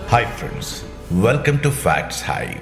hi friends welcome to Facts Hive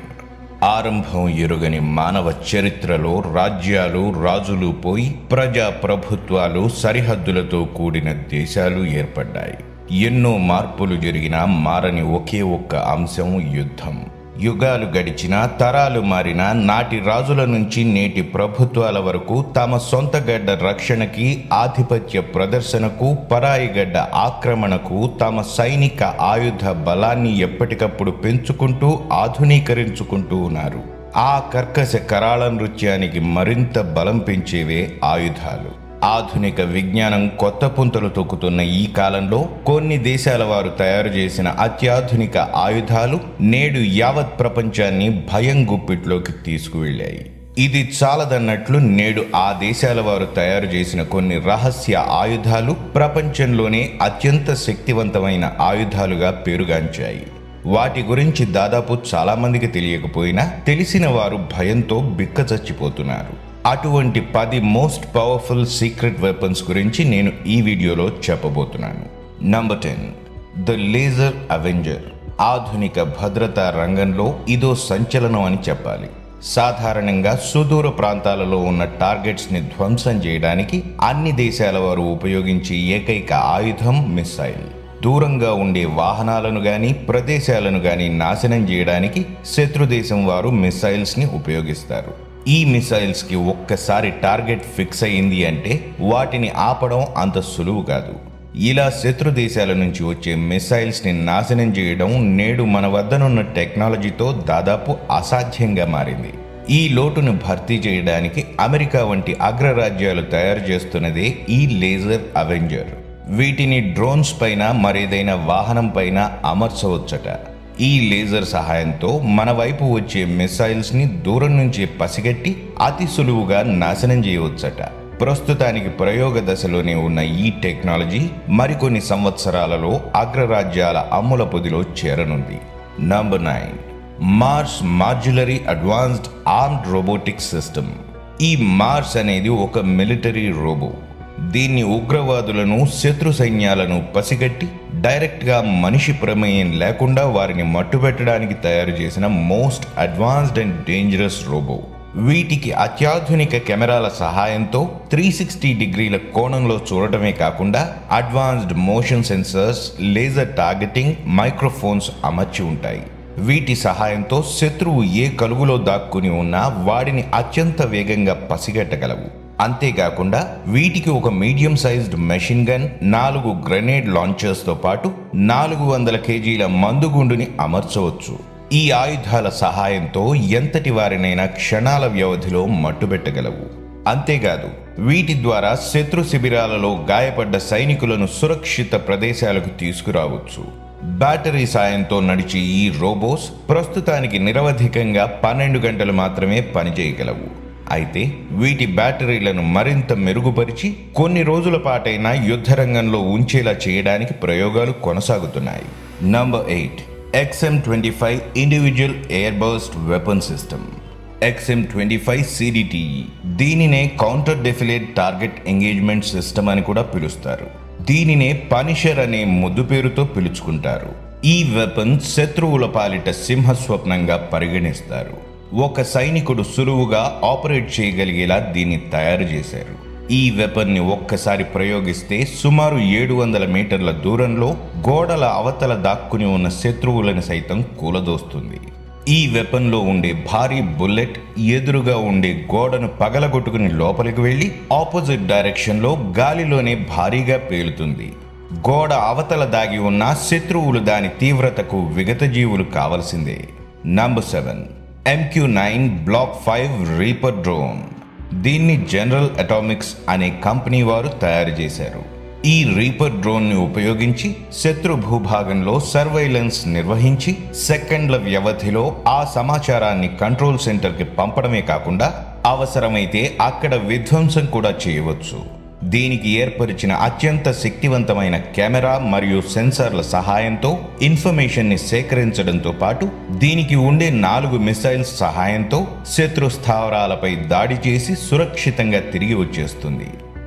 ఆరంభం ఎరుగని మానవ చరిత్రలో రాజ్యాలు రాజులు పోయి ప్రజా ప్రభుత్వాలు సరిహద్దులతో కూడిన దేశాలు ఏర్పడ్డాయి ఎన్నో మార్పులు జరిగినా మారని ఒకే ఒక్క అంశం యుద్ధం యుగాలు గడిచినా తరాలు మారినా నాటి రాజుల నుంచి నేటి ప్రభుత్వాల వరకు తమ సొంత గడ్డ రక్షణకి ఆధిపత్య ప్రదర్శనకు పరాయి గడ్డ ఆక్రమణకు తమ సైనిక ఆయుధ బలాన్ని ఎప్పటికప్పుడు పెంచుకుంటూ ఆధునీకరించుకుంటూ ఉన్నారు ఆ కర్కశ కరాళ నృత్యానికి మరింత బలం పెంచేవే ఆయుధాలు ఆధునిక విజ్ఞానం కొత్త పుంతలు తొక్కుతున్న ఈ కాలంలో కొన్ని దేశాల వారు తయారు చేసిన అత్యాధునిక ఆయుధాలు నేడు యావత్ ప్రపంచాన్ని భయం గుప్పిట్లోకి తీసుకువెళ్ళాయి ఇది చాలదన్నట్లు నేడు ఆ దేశాల వారు తయారు చేసిన కొన్ని రహస్య ఆయుధాలు ప్రపంచంలోనే అత్యంత శక్తివంతమైన ఆయుధాలుగా పేరుగాంచాయి వాటి గురించి దాదాపు చాలా మందికి తెలియకపోయినా తెలిసిన వారు భయంతో బిక్కచచ్చిపోతున్నారు అటువంటి పది మోస్ట్ పవర్ఫుల్ సీక్రెట్ వెపన్స్ గురించి నేను ఈ వీడియోలో చెప్పబోతున్నాను number ten the laser avenger ఆధునిక భద్రతా రంగంలో ఇదో సంచలనం అని చెప్పాలి సాధారణంగా సుదూర ప్రాంతాలలో ఉన్న టార్గెట్స్ ని ధ్వంసం చేయడానికి అన్ని దేశాల వారు ఉపయోగించే ఏకైక ఆయుధం మిస్సైల్ దూరంగా ఉండే వాహనాలను గాని ప్రదేశాలను గాని నాశనం చేయడానికి శత్రుదేశం వారు మిసైల్స్ ని ఉపయోగిస్తారు ఈ మిసైల్స్ కి ఒక్కసారి టార్గెట్ ఫిక్స్ అయింది అంటే వాటిని ఆపడం అంత సులువు కాదు ఇలా శత్రు దేశాల నుంచి వచ్చే మిసైల్స్ ని నాశనం చేయడం నేడు మన వద్దనున్న టెక్నాలజీతో దాదాపు అసాధ్యంగా మారింది ఈ లోటును భర్తీ చేయడానికి అమెరికా వంటి అగ్రరాజ్యాలు తయారు చేస్తున్నదే ఈ లేజర్ అవెంజర్ వీటిని డ్రోన్స్ పైన మరేదైనా వాహనం పైన అమర్చవచ్చట ఈ లేజర్ సహాయంతో మన వైపు వచ్చే మిసైల్స్ ని దూరం నుంచి పసిగట్టి అతి సులువుగా నాశనం చేయవచ్చట ప్రస్తుతానికి ప్రయోగ దశలోనే ఉన్న ఈ టెక్నాలజీ మరికొన్ని సంవత్సరాలలో అగ్రరాజ్యాల అమ్ముల పొదిలో చేరనుంది number nine MARS modularly advanced armed robotic system ఈ మార్స్ అనేది ఒక మిలిటరీ రోబో దీన్ని ఉగ్రవాదులను శత్రు సైన్యాలను పసిగట్టి డైరెక్ట్గా మనిషి ప్రమేయం లేకుండా వారిని మట్టుబెట్టడానికి తయారు చేసిన most advanced and dangerous robot వీటికి అత్యాధునిక కెమెరాల సహాయంతో త్రీ సిక్స్టీ డిగ్రీల కోణంలో చూడటమే కాకుండా advanced motion sensors laser targeting microphones అమర్చి ఉంటాయి వీటి సహాయంతో శత్రువు ఏ కలుగులో దాక్కుని ఉన్నా వాడిని అత్యంత వేగంగా పసిగట్టగలవు అంతేకాకుండా వీటికి ఒక మీడియం సైజ్డ్ మెషిన్ గన్ నాలుగు గ్రెనేడ్ లాంచర్స్తో పాటు నాలుగు వందల కేజీల మందుగుండుని అమర్చవచ్చు ఈ ఆయుధాల సహాయంతో ఎంతటి వారినైనా క్షణాల వ్యవధిలో మట్టుబెట్టగలవు అంతేకాదు వీటి ద్వారా శత్రు శిబిరాలలో గాయపడ్డ సైనికులను సురక్షిత ప్రదేశాలకు తీసుకురావచ్చు బ్యాటరీ సాయంతో నడిచే ఈ రోబోస్ ప్రస్తుతానికి నిరవధికంగా పన్నెండు గంటలు మాత్రమే పనిచేయగలవు అయితే వీటి బ్యాటరీలను మరింత మెరుగుపరిచి కొన్ని రోజుల పాటైనా యుద్ధరంగంలో ఉంచేలా చేయడానికి ప్రయోగాలు కొనసాగుతున్నాయి number eight XM twenty five individual air burst weapon system XM twenty five CDTE దీనినే counter defilade target engagement system అని కూడా పిలుస్తారు దీనినే పనిషర్ అనే ముద్దు పేరుతో పిలుచుకుంటారు ఈ వెపన్ శత్రువుల పాలిట సింహస్వప్నంగా పరిగణిస్తారు ఒక సైనికుడు సులువుగా ఆపరేట్ చేయగలిగేలా దీన్ని తయారు చేశారు ఈ వెపన్ ని ఒక్కసారి ప్రయోగిస్తే సుమారు ఏడు వందల మీటర్ల దూరంలో గోడల అవతల దాక్కుని ఉన్న శత్రువులను సైతం కూలదోస్తుంది ఈ వెపన్లో ఉండే భారీ బుల్లెట్ ఎదురుగా ఉండే గోడను పగలగొట్టుకుని లోపలికి వెళ్లి ఆపోజిట్ డైరెక్షన్లో గాలిలోనే భారీగా పేలుతుంది గోడ అవతల దాగి ఉన్న శత్రువులు దాని తీవ్రతకు విగతజీవులు కావలసిందే number seven MQ nine block five Reaper drone దీన్ని జనరల్ అటామిక్స్ అనే కంపెనీ వారు తయారు చేశారు ఈ రీపర్ డ్రోన్ ని ఉపయోగించి శత్రు భూభాగంలో సర్వైలెన్స్ నిర్వహించి సెకండ్ల వ్యవధిలో ఆ సమాచారాన్ని కంట్రోల్ సెంటర్ కి పంపడమే కాకుండా అవసరమైతే అక్కడ విధ్వంసం కూడా చేయవచ్చు దీనికి ఏర్పరిచిన అత్యంత శక్తివంతమైన కెమెరా మరియు సెన్సార్ల సహాయంతో ఇన్ఫర్మేషన్ ని సేకరించడంతో పాటు దీనికి ఉండే నాలుగు మిసైల్స్ సహాయంతో శత్రు స్థావరాలపై దాడి చేసి సురక్షితంగా తిరిగి వచ్చేస్తుంది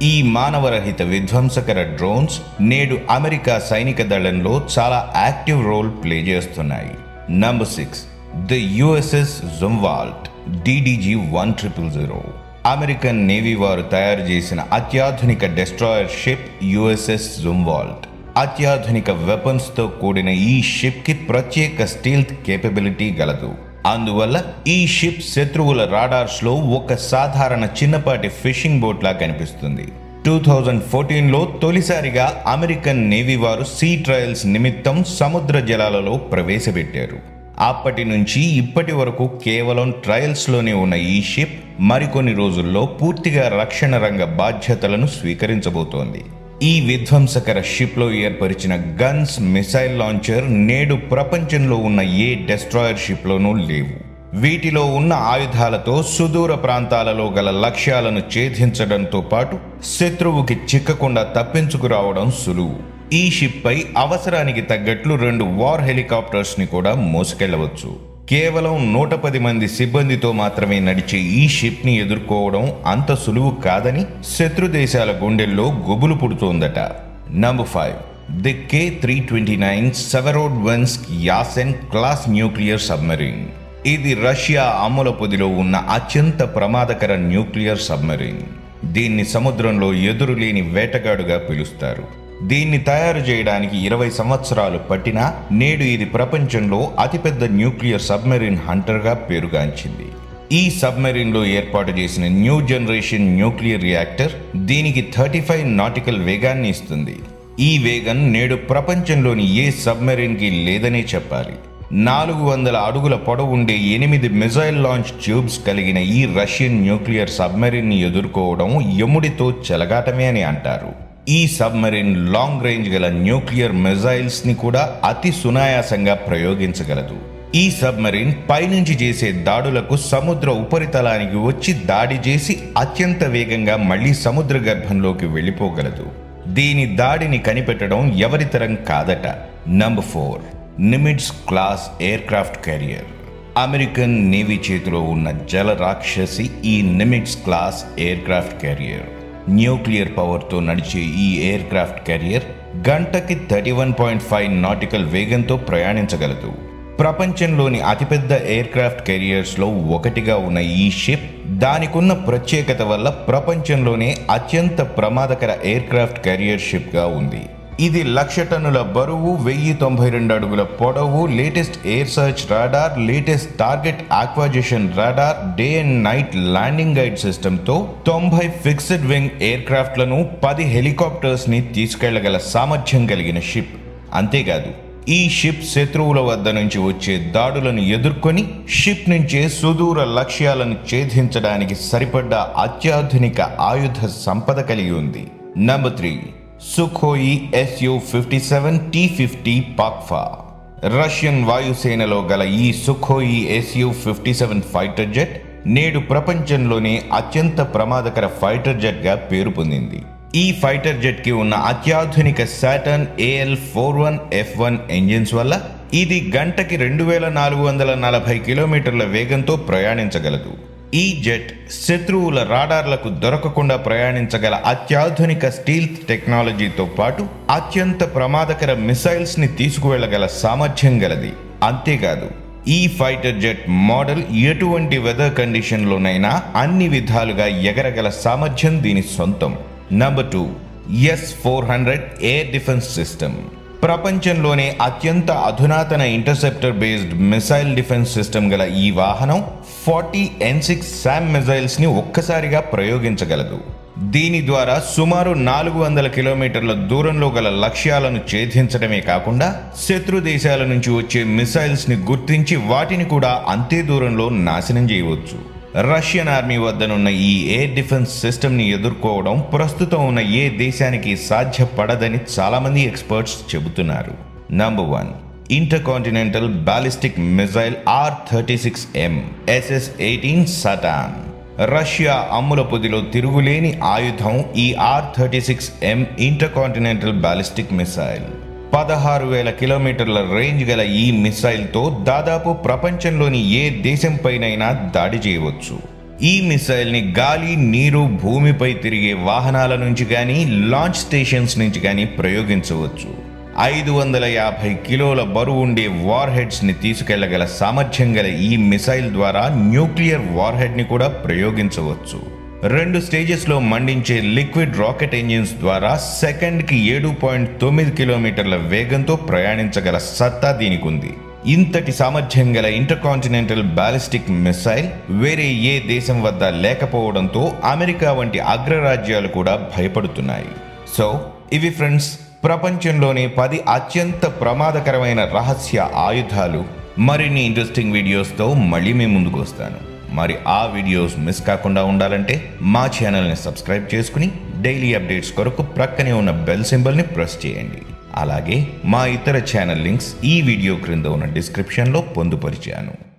ఈ మానవరహిత విధ్వంసకర డ్రోన్స్ నేడు అమెరికా సైనిక దళంలో చాలా యాక్టివ్ రోల్ ప్లే చేస్తున్నాయి number six the USS Zumwalt DDG one triple zero American navy వారు తయారు చేసిన అత్యాధునిక డెస్ట్రాయర్ షిప్ యుఎస్ఎస్ జుమ్వాల్ట్ అత్యాధునిక వెపన్స్ తో కూడిన ఈ షిప్ కి ప్రత్యేక స్టీల్త్ కేపబిలిటీ గలదు అందువల్ల ఈ షిప్ శత్రువుల రాడార్స్ లో ఒక సాధారణ చిన్నపాటి ఫిషింగ్ బోట్ లా కనిపిస్తుంది టూ థౌజండ్ ఫోర్టీన్లో తొలిసారిగా అమెరికన్ నేవీ వారు సీ ట్రయల్స్ నిమిత్తం సముద్ర జలాలలో ప్రవేశపెట్టారు అప్పటి నుంచి ఇప్పటి వరకు కేవలం ట్రయల్స్లోనే ఉన్న ఈ షిప్ మరికొన్ని రోజుల్లో పూర్తిగా రక్షణ రంగ బాధ్యతలను స్వీకరించబోతోంది ఈ విధ్వంసకర షిప్లో ఏర్పరిచిన గన్స్ మిసైల్ లాంచర్ నేడు ప్రపంచంలో ఉన్న ఏ డెస్ట్రాయర్ షిప్లోనూ లేవు వీటిలో ఉన్న ఆయుధాలతో సుదూర ప్రాంతాలలో గల లక్ష్యాలను ఛేదించడంతో పాటు శత్రువుకి చిక్కకుండా తప్పించుకురావడం సులువు ఈ షిప్ పై అవసరానికి తగ్గట్లు రెండు వార్ హెలికాప్టర్స్ ని కూడా మోసుకెళ్లవచ్చు కేవలం నూట పది మంది సిబ్బందితో మాత్రమే నడిచే ఈ షిప్ ని ఎదుర్కోవడం అంత సులువు కాదని శత్రు దేశాల గుండెల్లో గుబులు పుడుతోందట number five the K three twenty nine Severodvinsk Yasen class nuclear submarine ఇది రష్యా అమ్ముల పొదిలో ఉన్న అత్యంత ప్రమాదకర న్యూక్లియర్ సబ్మెరీన్ దీన్ని సముద్రంలో ఎదురులేని వేటగాడుగా పిలుస్తారు దీన్ని తయారు చేయడానికి ఇరవై సంవత్సరాలు పట్టినా నేడు ఇది ప్రపంచంలో అతిపెద్ద న్యూక్లియర్ సబ్మెరీన్ హంటర్గా పేరుగాంచింది ఈ సబ్మెరీన్లో ఏర్పాటు చేసిన న్యూ జనరేషన్ న్యూక్లియర్ రియాక్టర్ దీనికి థర్టీ ఫైవ్ నాటికల్ వేగాన్ని ఇస్తుంది ఈ వేగం నేడు ప్రపంచంలోని ఏ సబ్మెరీన్కి లేదనే చెప్పాలి నాలుగు వందల అడుగుల పొడవు ఉండే ఎనిమిది మిజైల్ లాంచ్ ట్యూబ్స్ కలిగిన ఈ రష్యన్ న్యూక్లియర్ సబ్మెరీన్ని ఎదుర్కోవడం యముడితో చెలగాటమే అని అంటారు ఈ సబ్మెరీన్ లాంగ్ రేంజ్ గల న్యూక్లియర్ మిజైల్స్ ని కూడా అతి సునాయాసంగా ప్రయోగించగలదు ఈ సబ్మెరీన్ పైనుంచి చేసే దాడులకు సముద్ర ఉపరితలానికి వచ్చి దాడి చేసి అత్యంత వేగంగా మళ్లీ సముద్ర గర్భంలోకి వెళ్ళిపోగలదు దీని దాడిని కనిపెట్టడం ఎవరితరం కాదట number four Nimitz class aircraft carrier American navy చేతిలో ఉన్న జల రాక్షసి ఈ Nimitz class aircraft carrier nuclear పవర్తో నడిచే ఈ ఎయిర్ క్రాఫ్ట్ క్యారియర్ గంటకి thirty one point five nautical వేగంతో ప్రయాణించగలదు ప్రపంచంలోని అతిపెద్ద ఎయిర్ క్రాఫ్ట్ కెరియర్స్లో ఒకటిగా ఉన్న ఈ షిప్ దానికున్న ప్రత్యేకత వల్ల ప్రపంచంలోనే అత్యంత ప్రమాదకర ఎయిర్ క్రాఫ్ట్ కెరియర్ షిప్గా ఉంది ఇది లక్ష టన్నుల బరువు వెయ్యి తొంభై రెండు అడుగుల పొడవు latest air search radar latest target acquisition radar day and night landing guide సిస్టంతో తొంభై ఫిక్స్డ్ వింగ్ ఎయిర్ క్రాఫ్ట్లను పది హెలికాప్టర్స్ ని తీసుకెళ్లగల సామర్థ్యం కలిగిన షిప్ అంతేకాదు ఈ షిప్ శత్రువుల వద్ద నుంచి వచ్చే దాడులను ఎదుర్కొని షిప్ నుంచే సుదూర లక్ష్యాలను ఛేదించడానికి సరిపడ్డ అత్యాధునిక ఆయుధ సంపద కలిగి ఉంది number three Sukhoi SU fifty seven T fifty PAK FA Russian వాయుసేనలో గల ఈ Sukhoi SU fifty seven fighter jet నేడు ప్రపంచంలోనే అత్యంత ప్రమాదకర ఫైటర్ జెట్గా పేరు పొందింది ఈ ఫైటర్ జెట్ కి ఉన్న అత్యాధునిక Saturn AL four one F one engines వల్ల ఇది గంటకి రెండు వేల నాలుగు వందల నలభై కిలోమీటర్ల వేగంతో ప్రయాణించగలదు ఈ జెట్ శత్రువుల రాడార్లకు దొరకకుండా ప్రయాణించగల అత్యాధునిక స్టీల్ టెక్నాలజీతో పాటు అత్యంత ప్రమాదకర మిసైల్స్ ని తీసుకువెళ్లగల సామర్థ్యం గలది అంతేకాదు ఈ ఫైటర్ జెట్ మోడల్ ఎటువంటి వెదర్ కండిషన్లోనైనా అన్ని విధాలుగా ఎగరగల సామర్థ్యం దీని సొంతం number two S four hundred air defence system ప్రపంచంలోనే అత్యంత అధునాతన interceptor based missile defence system గల ఈ వాహనం forty N six SAM missiles ని ఒక్కసారిగా ప్రయోగించగలదు దీని ద్వారా సుమారు నాలుగు వందల కిలోమీటర్ల దూరంలో గల లక్ష్యాలను ఛేదించడమే కాకుండా శత్రు దేశాల నుంచి వచ్చే మిసైల్స్ ని గుర్తించి వాటిని కూడా అంతే దూరంలో నాశనం చేయవచ్చు రష్యన్ ఆర్మీ వద్దనున్న ఈ ఎయిర్ డిఫెన్స్ సిస్టమ్ ని ఎదుర్కోవడం ప్రస్తుతం ఉన్న ఏ దేశానికి సాధ్యపడదని చాలామంది ఎక్స్పర్ట్స్ చెబుతున్నారు number one intercontinental ballistic missile R thirty six M SS eighteen Satan Russia అమ్ముల పొదిలో తిరుగులేని ఆయుధం ఈ R thirty six M intercontinental ballistic missile పదహారు వేల కిలోమీటర్ల రేంజ్ గల ఈ మిసైల్తో దాదాపు ప్రపంచంలోని ఏ దేశంపైనైనా దాడి చేయవచ్చు ఈ మిసైల్ని గాలి నీరు భూమిపై తిరిగే వాహనాల నుంచి కానీ లాంచ్ స్టేషన్స్ నుంచి కానీ ప్రయోగించవచ్చు ఐదు వందల యాభై కిలోల బరువు ఉండే వార్ హెడ్స్ ని తీసుకెళ్లగల సామర్థ్యం గల ఈ మిసైల్ ద్వారా న్యూక్లియర్ వార్ హెడ్ ని కూడా ప్రయోగించవచ్చు రెండు స్టేజెస్ లో మండించే లిక్విడ్ రాకెట్ ఇంజిన్స్ ద్వారా సెకండ్ కి ఏడు పాయింట్ తొమ్మిది కిలోమీటర్ల వేగంతో ప్రయాణించగల సత్తా దీనికి ఉంది ఇంతటి సామర్థ్యం గల ఇంటర్కాంటినెంటల్ బాలిస్టిక్ మిసైల్ వేరే ఏ దేశం వద్ద లేకపోవడంతో అమెరికా వంటి అగ్రరాజ్యాలు కూడా భయపడుతున్నాయి సో ఇవి ఫ్రెండ్స్ ప్రపంచంలోని పది అత్యంత ప్రమాదకరమైన రహస్య ఆయుధాలు మరిన్ని ఇంట్రెస్టింగ్ వీడియోస్తో మళ్ళీ మీ ముందుకు వస్తాను మరి ఆ వీడియోస్ మిస్ కాకుండా ఉండాలంటే మా ఛానల్ని సబ్స్క్రైబ్ చేసుకుని డైలీ అప్డేట్స్ కొరకు ప్రక్కనే ఉన్న బెల్ సింబల్ని ప్రెస్ చేయండి అలాగే మా ఇతర ఛానల్ లింక్స్ ఈ వీడియో క్రింద ఉన్న డిస్క్రిప్షన్లో పొందుపరిచాను